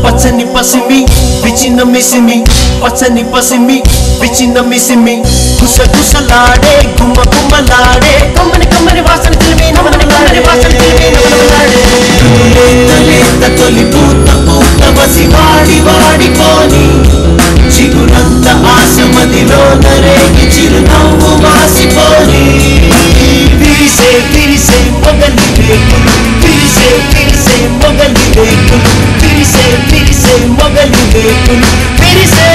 పచ్చని పసిమి విచిన మిసిమి పచ్చని పసిమి విచిన మిసిమి గుసగుసలాడే గుమ్మ గుమ్మలాడే కమ్మని కమ్మని వాసన తెలివి నమ్మని కమ్మని వాసన తెలివి నమ్మలాడే లేత లేత తొలి పూత పూత వసి వాడి వాడిపోని చిగురంత ఆశ మదిలో నరేగి చిరునవ్వు వాసిపోని విరిసే విరిసే మొగలి రేకులు విరిసే విరిసే మొగలి రేకులు విరిసే విరిసే మొగలి రేకులు విరిసే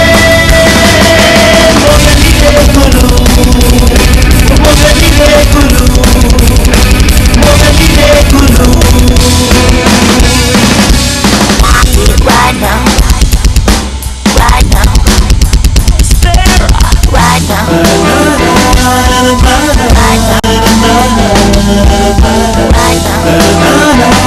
మొగలి రేకులు మొగలి రేకులు మొగలి రేకులు Right now. Right now. Right now. Right now.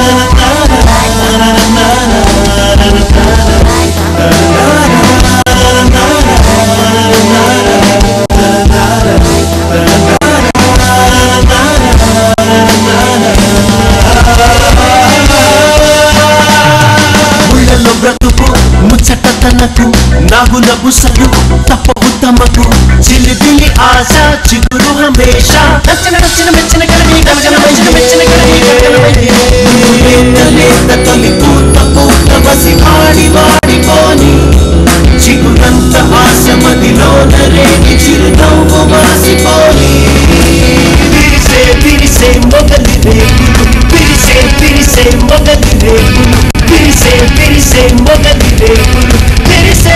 ముళ్ళలో బ్రతుకు ముచ్చట తనకు నాగుల బుసలు తప్పవు తమకు చిలిబిలి ఆశ చిగురు హమేష నచ్చిన నచ్చిన మెచ్చిన కలిమి గమజన మెచ్చిన మెచ్చిన కలిమి లేత లేత తొలి పూత పూత వసి వాడి వాడిపోని చిగురంత ఆశ మదిలో నరేగి చిరునవ్వు వాసిపోని విరిసే విరిసే మొగలి రేకులు విరిసే విరిసే మొగలి రేకులు విరిసే విరిసే మొగలి రేకులు విరిసే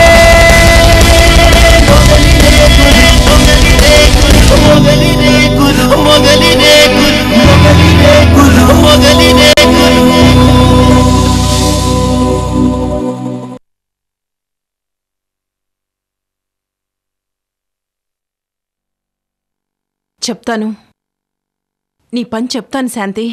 మొగలి రేకులు మొగలి రేకులు మొగలి రేకులు మొగలి రేకులు మొగలి రేకులు మొగలి రేకులు చెప్తాను నీ పని చెప్తాను శాంతి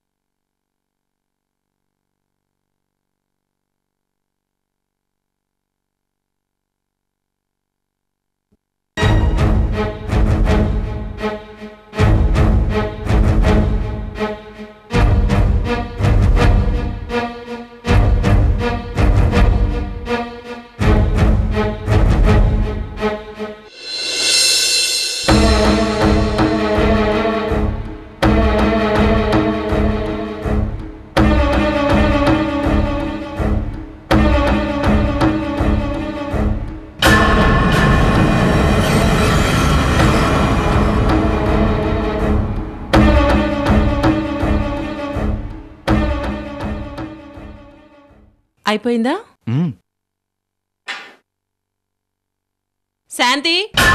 అయిపోయిందా మ్మ్. శాంతి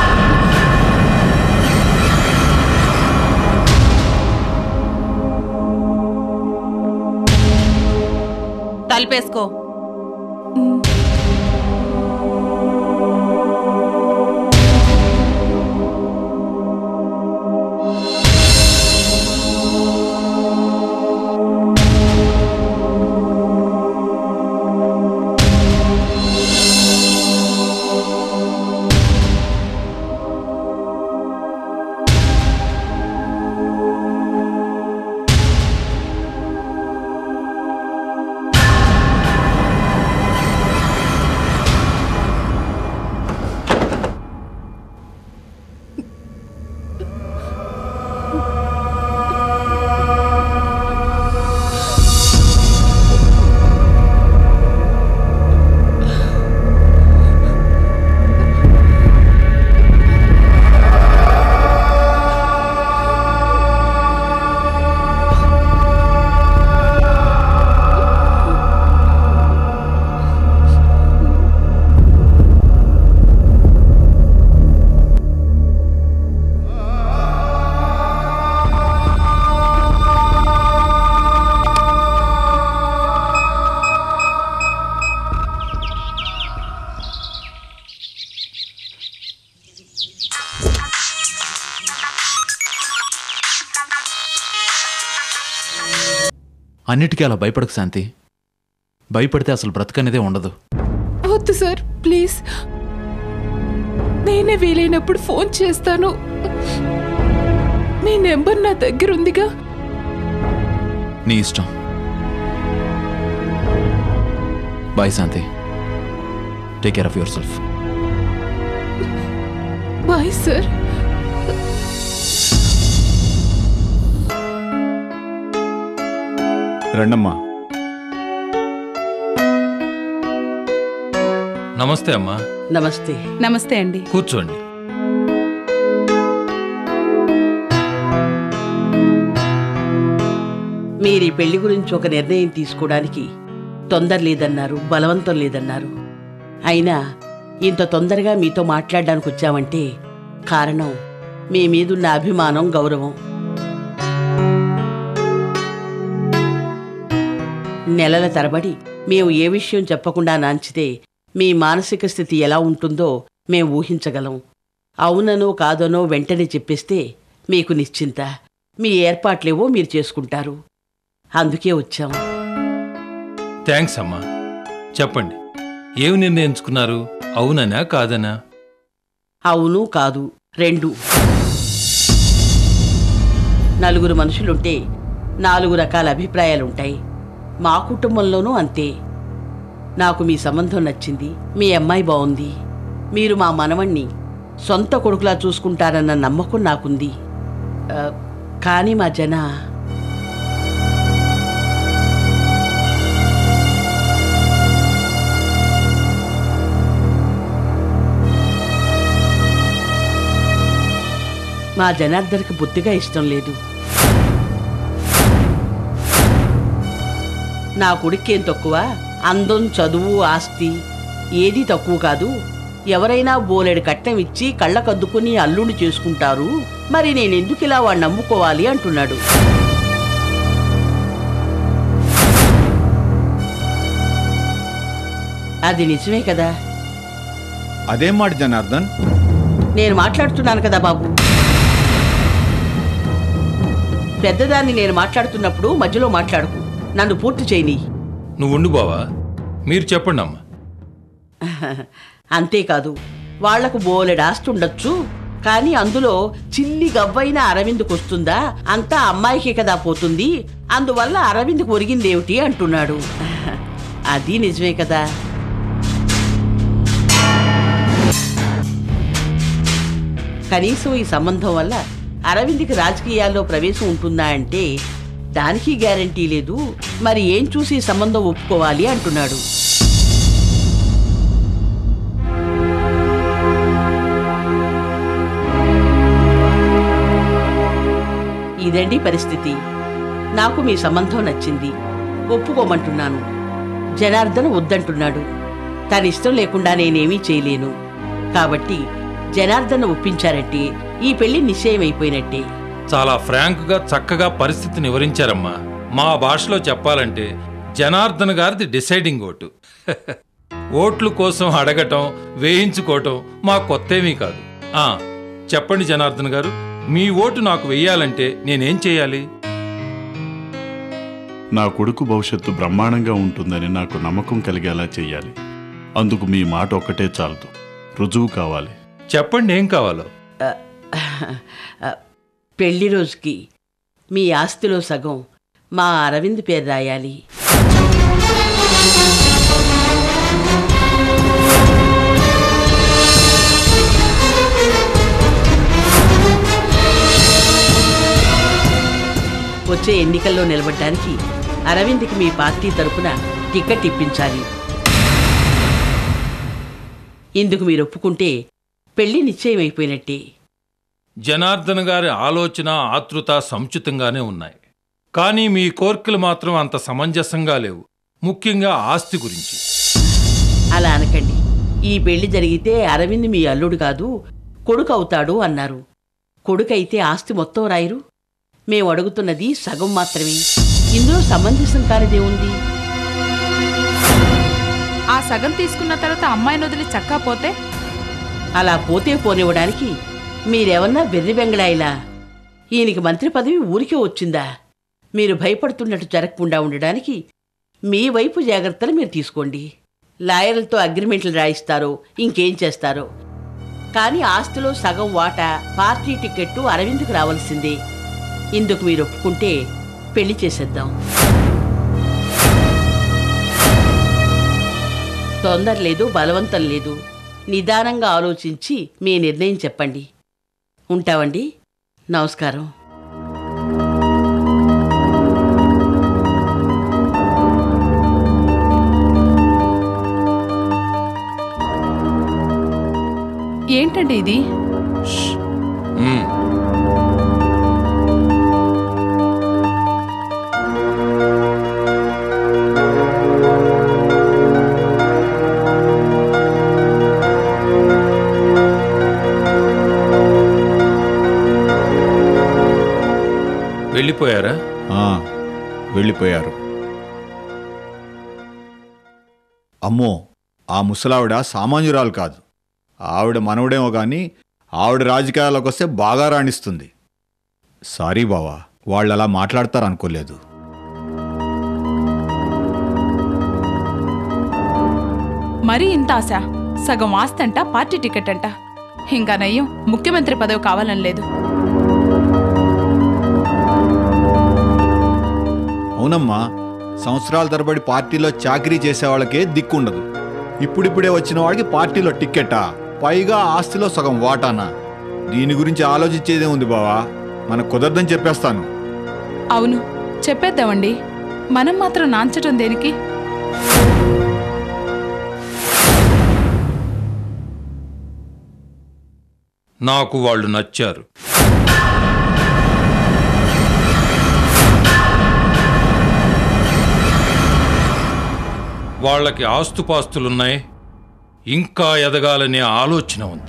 తలుపేసుకో అన్నిటికీ అలా భయపడకు శాంతి భయపడితే అసలు బ్రతకనేదే ఉండదు వద్దు సార్ ప్లీజ్ నేనే వీలైనప్పుడు ఫోన్ చేస్తాను మీ నెంబర్ నా దగ్గర ఉందిగా నీ ఇష్టం bye Shanti take care of yourself bye sir రండమ్మా నమస్తే అమ్మా నమస్తే నమస్తే అండి కూర్చోండి మీరు ఈ పెళ్లి గురించి ఒక నిర్ణయం తీసుకోవడానికి తొందర లేదన్నారు బలవంతం లేదన్నారు అయినా ఇంత తొందరగా మీతో మాట్లాడడానికి వచ్చామంటే కారణం మీ మీదున్న అభిమానం గౌరవం నెలల తరబడి మేము ఏ విషయం చెప్పకుండా నాంచితే మీ మానసిక స్థితి ఎలా ఉంటుందో మేము ఊహించగలం అవుననో కాదనో వెంటనే చెప్పేస్తే మీకు నిశ్చింత మీ ఏర్పాట్లేవో మీరు చేసుకుంటారు అందుకే వచ్చాం థ్యాంక్స్ అమ్మా చెప్పండి ఏమి నిర్ణయించుకున్నారు అవుననా కాదనా అవును కాదు రెండు నలుగురు మనుషులుంటే నాలుగు రకాల అభిప్రాయాలుంటాయి మా కుటుంబంలోనూ అంతే నాకు మీ సంబంధం నచ్చింది మీ అమ్మాయి బాగుంది మీరు మా మనవణ్ణి సొంత కొడుకులా చూసుకుంటారన్న నమ్మకం నాకుంది ఆ, కానీ మా జన మా జనార్దన్కి బుద్ధిగా ఇష్టం లేదు నా కొడుకేం తక్కువ అందం చదువు ఆస్తి ఏది తక్కువ కాదు ఎవరైనా బోలెడు కట్నం ఇచ్చి కళ్ళకద్దుకుని అల్లుడు చేసుకుంటారు మరి నేనెందుకు ఇలా వాడిని నమ్ముకోవాలి అంటున్నాడు అది నిజమే కదా అదేం మాట జనార్దన్ నేను మాట్లాడుతున్నాను కదా బాబు పెద్దదాన్ని నేను మాట్లాడుతున్నప్పుడు మధ్యలో మాట్లాడుకు నన్ను పూర్తి చేయని నువ్వు ఉండు బావా మీరు చెప్పండి అమ్మా అంతేకాదు వాళ్లకు బోలెడు ఆస్తి ఉండొచ్చు కానీ అందులో చిల్లి గవ్వైన అరవింద్కు వస్తుందా అంతా అమ్మాయికి కదా పోతుంది అందువల్ల అరవింద్కు ఒరిగిందేమిటి అంటున్నాడు అది నిజమే కదా కనీసం ఈ సంబంధం వల్ల అరవింద్కి రాజకీయాల్లో ప్రవేశం ఉంటుందా అంటే దానికి గ్యారంటీ లేదు మరి ఏం చూసి ఈ సంబంధం ఒప్పుకోవాలి అంటున్నాడు ఇదండి పరిస్థితి నాకు మీ సంబంధం నచ్చింది ఒప్పుకోమంటున్నాను జనార్దన్ వద్దంటున్నాడు తన ఇష్టం లేకుండా నేనేమీ చేయలేను కాబట్టి జనార్దన్ ఒప్పించారంటే ఈ పెళ్లి నిశ్చయమైపోయినట్టే చాలా ఫ్రాంక్గా చక్కగా పరిస్థితిని వివరించారమ్మా మా భాషలో చెప్పాలంటే జనార్దన్ గారిది డిసైడింగ్ ఓటు ఓట్లు కోసం అడగటం వేయించుకోవటం మా కొత్తేమీ కాదు ఆ చెప్పండి జనార్దన్ గారు మీ ఓటు నాకు వెయ్యాలంటే నేనేం చేయాలి నా కొడుకు భవిష్యత్తు బ్రహ్మాండంగా ఉంటుందని నాకు నమ్మకం కలిగేలా చెయ్యాలి అందుకు మీ మాట ఒక్కటే చాలదు రుజువు కావాలి చెప్పండి ఏం కావాలో పెళ్లి రోజుకి మీ ఆస్తిలో సగం మా అరవింద్ పేరు రాయాలి వచ్చే ఎన్నికల్లో నిలబడడానికి అరవింద్కి మీ పార్టీ తరపున టికెట్ ఇప్పించాలి ఇందుకు మీరు ఒప్పుకుంటే పెళ్లి నిశ్చయమైపోయినట్టే జనార్దన్ గారి ఆలోచన ఆతృత సముచితంగానే ఉన్నాయి కానీ మీ కోర్కెలు మాత్రం అంత సమంజసంగా లేవు ముఖ్యంగా ఆస్తి గురించి అలా అనకండి ఈ పెళ్లి జరిగితే అరవింద్ మీ అల్లుడు కాదు కొడుకు అవుతాడు అన్నారు కొడుకైతే ఆస్తి మొత్తం రాయరు మేము అడుగుతున్నది సగం మాత్రమే ఇందులో సమంజసం కానిదేముంది ఆ సగం తీసుకున్న తర్వాత అమ్మాయిని వదిలి చక్కా పోతే అలా పోతే పోనివ్వడానికి మీరేమన్నా వెర్రి బెంగళాయిలా ఈయనకి మంత్రి పదవి ఊరికే వచ్చిందా మీరు భయపడుతున్నట్టు జరగకుండా ఉండడానికి మీ వైపు జాగ్రత్తలు మీరు తీసుకోండి లాయర్లతో అగ్రిమెంట్లు రాయిస్తారో ఇంకేం చేస్తారో కానీ ఆస్తిలో సగం వాటా పార్టీ టికెట్టు అరవింద్కు రావాల్సిందే ఇందుకు మీరు ఒప్పుకుంటే పెళ్లి చేసేద్దాం తొందర లేదు బలవంతం లేదు నిదానంగా ఆలోచించి మీ నిర్ణయం చెప్పండి ఉంటావండి నమస్కారం ఏంటండి ఇది మ్మ్. వెళ్ళిపోయారా ఆ, వెళ్ళిపోయారు అమ్మో ఆ ముసలావిడ సామాన్యురాలు కాదు ఆవిడ మనవడేమో కానీ ఆవిడ రాజకీయాల్లోకి వస్తే బాగా రాణిస్తుంది సారీ బావా వాళ్ళు అలా మాట్లాడతారు అనుకోలేదు మరీ ఇంత ఆశ సగం ఆస్తి అంట పార్టీ టికెట్ అంట ఇంకా నయ్యం ముఖ్యమంత్రి పదవి కావాలని లేదు అవునమ్మా సంవత్సరాల తరబడి పార్టీలో చాకరీ చేసే వాళ్ళకే దిక్కుండదు ఇప్పుడిప్పుడే వచ్చిన వాడికి పార్టీలో టిక్కెటా పైగా ఆస్తిలో సగం వాటానా దీని గురించి ఆలోచించేదే ఉంది బావా మనకు కుదరదని చెప్పేస్తాను అవును చెప్పేద్దామండి మనం మాత్రం నాంచటం దేనికి నాకు వాళ్ళు నచ్చారు వాళ్ళకి ఆస్తుపాస్తులున్నాయి ఇంకా ఎదగాలనే ఆలోచన ఉంది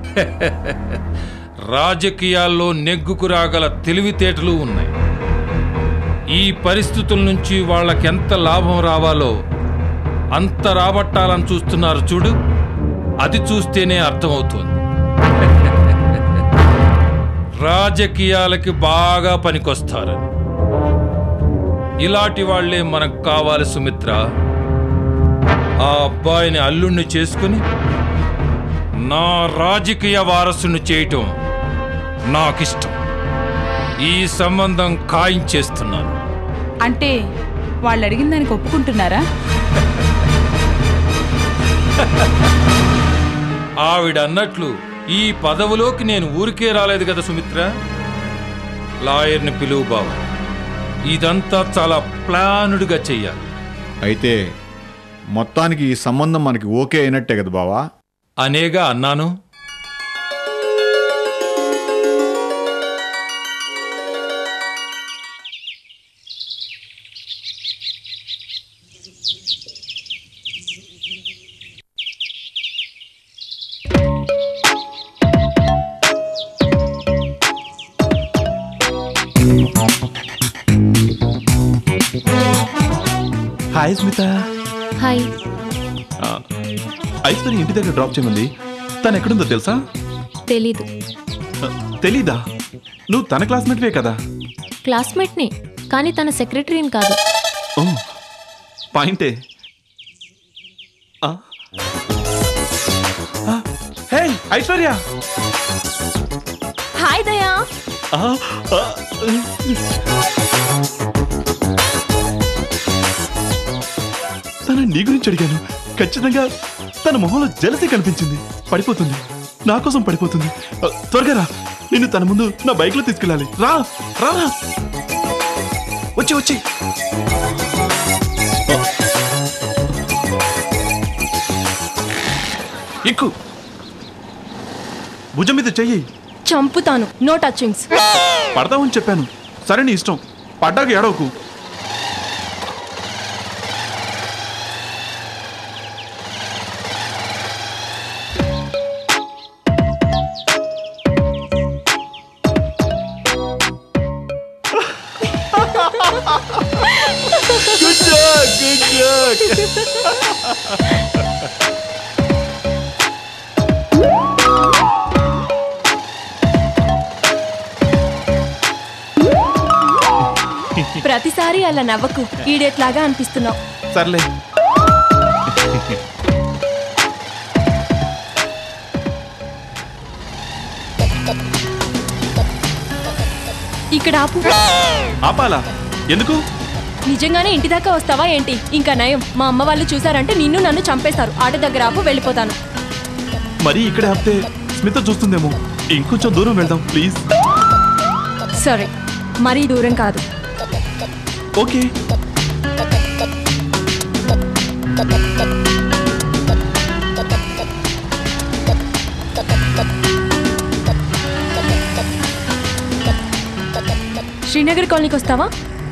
రాజకీయాల్లో నెగ్గుకు రాగల తెలివితేటలు ఉన్నాయి ఈ పరిస్థితుల నుంచి వాళ్ళకెంత లాభం రావాలో అంత రాబట్టాలని చూస్తున్నారు చూడు అది చూస్తేనే అర్థమవుతోంది రాజకీయాలకి బాగా పనికొస్తారని ఇలాంటి వాళ్లే మనకు కావాలి సుమిత్ర ఆ అబ్బాయిని అల్లుణ్ణి చేసుకుని నా రాజకీయ వారసుని చేయటం నాకిష్టం ఈ సంబంధం ఖాయించేస్తున్నాను అంటే వాళ్ళు అడిగిన దానికి ఒప్పుకుంటున్నారా ఆవిడ అన్నట్లు ఈ పదవిలోకి నేను ఊరికే రాలేదు కదా సుమిత్ర లాయర్ని పిలువు బావ ఇదంతా చాలా ప్లానుడ్గా చెయ్యాలి అయితే మొత్తానికి ఈ సంబంధం మనకి ఓకే అయినట్టే కదా బావా అనేగా అన్నాను హాయ్ స్మిత హాయ్ ఐశ్వర్య ఇంటి దగ్గర డ్రాప్ చేయమంది తను ఎక్కడుందో తెలుసా తెలీదు ఆ, తెలీదా నువ్వు తన క్లాస్మేట్వే కదా క్లాస్మేట్ని కానీ తన సెక్రటరీని కాదు ఓ పాయింటే ఆ. ఆ, హే ఐశ్వర్య హాయ్ దయా ఆ, ఆ, తన నీ గురించి అడిగాను ఖచ్చితంగా తన మొహంలో జలసే కనిపించింది పడిపోతుంది నా కోసం పడిపోతుంది ఆ, త్వరగా రా నిన్ను తన ముందు నా బైక్లో తీసుకెళ్ళాలి రా రా రా. వచ్చి వచ్చి ఎక్కు భుజం మీద చెయ్యి చంపుతాను నో టచింగ్స్ పడతామని చెప్పాను సరే నీ ఇష్టం పడ్డాక ఏడవకు గుడ్ జాక్ గుడ్ జాక్ ప్రతిసారి అలా నవ్వకు ఈడేట్లాగా అనిపిస్తున్నావు సర్లే ఇక్కడ ఆపు ఆపాలా ఎందుకు నిజంగానే ఇంటి దాకా వస్తావా ఏంటి ఇంకా నయం మా అమ్మ వాళ్ళు చూసారంటే నిన్ను నన్ను చంపేస్తారు ఆటో దగ్గర ఆపు వెళ్ళిపోతాను మరీ ఇక్కడే ఆపితే స్మిత చూస్తుందేమో ఇంకొంచెం దూరం వెళ్దాం ప్లీజ్ సరే మరీ దూరం కాదు ఓకే శ్రీనగర్ కాలనీకి వస్తావా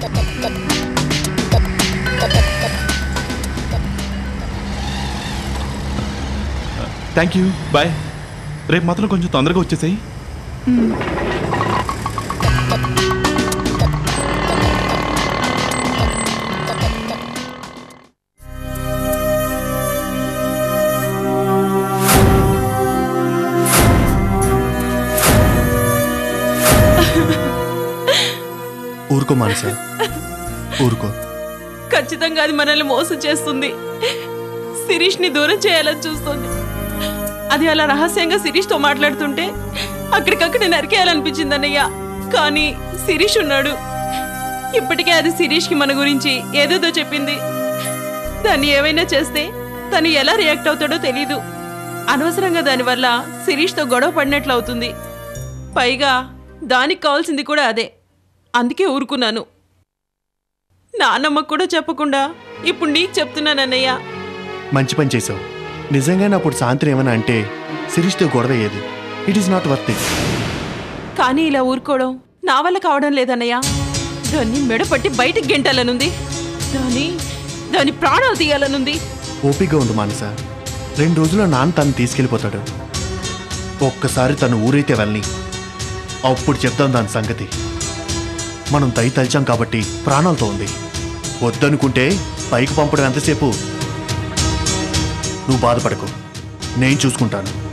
థ్యాంక్ యూ బాయ్ రేపు మాత్రం కొంచెం తొందరగా వచ్చేసాయి ఊరుకో మానస ఊరుకో ఖచ్చితంగా అది మనల్ని మోసం చేస్తుంది శిరీష్ని దూరం చేయాలని చూస్తుంది అది అలా రహస్యంగా శిరీష్తో మాట్లాడుతుంటే అక్కడికక్కడ నరికేయాలనిపించింది అన్నయ్య కానీ శిరీష్ ఉన్నాడు ఇప్పటికే అది శిరీష్కి మన గురించి ఏదేదో చెప్పింది దాన్ని ఏమైనా చేస్తే తను ఎలా రియాక్ట్ అవుతాడో తెలీదు అనవసరంగా దానివల్ల శిరీష్తో గొడవ పడినట్లు అవుతుంది పైగా దానికి కావాల్సింది కూడా అదే అందుకే ఊరుకున్నాను నాన్నమ్మకు కూడా చెప్పకుండా ఇప్పుడు నీకు చెప్తున్నానన్నయ్య మంచి పని చేసావు నిజంగానే అప్పుడు సాయంత్రం ఏమైనా అంటే శిరీష్తో గొడవ అయ్యేది it is not worth it కానీ ఇలా ఊరుకోవడం నా వల్ల కావడం లేదన్నయ్య దాన్ని మెడపట్టి బయటికి గెంటాలనుంది దాని దాని ప్రాణాలు తీయాలనుంది ఓపికగా ఉండు మానస రెండు రోజుల్లో నాన్న తను తీసుకెళ్ళిపోతాడు ఒక్కసారి తను ఊరైతే వెళ్ళని అప్పుడు చెప్తాం దాని సంగతి మనం దయ తలిచాం కాబట్టి ప్రాణాలతో ఉంది వద్దనుకుంటే పైకి పంపడం ఎంతసేపు నువ్వు బాధపడకు నేను చూసుకుంటాను